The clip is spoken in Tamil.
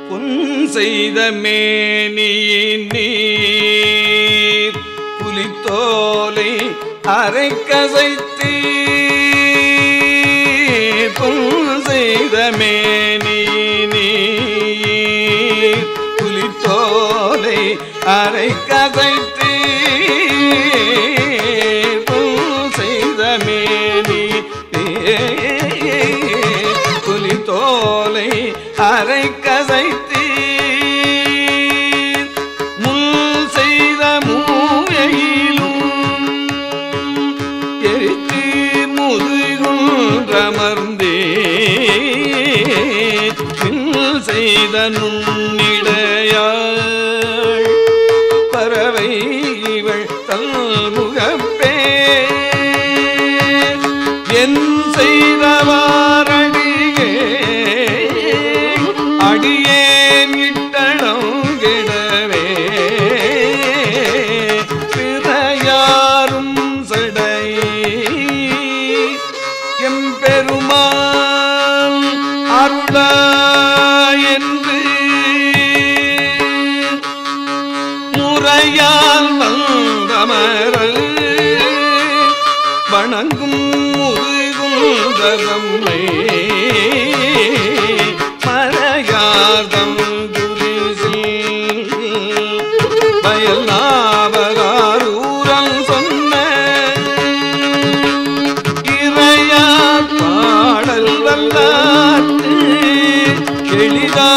பொன் செய்த மேனியின் நீர் புலித்தோலை அரைக்கசைத்து பொன் செய்த மேனியின் நீர் புலித்தோலை அரைக்கசைத்து பொன் செய்த மேனி புலித்தோலை அரை கசைத்து முன் செய்த மூவையிலும் எரித்து முதுகுன்றமர்ந்தே பின் செய்த நுண்ணிடையாள் பறவை இவள் தல்முகப்பே என் செய்தவாரடியே அடியேன் இட்டணம் கிடவே பிறையாரும் சடை எம்பெருமான் அருளா என்று முறையால் வந்தமரல் வணங்கும் முதுகுந்தரம்மை மறையார்தம் குருசில் பயல் நாவகாரூரன் சொன்ன இறையார் பாடல் வல்லாற்று எளிதா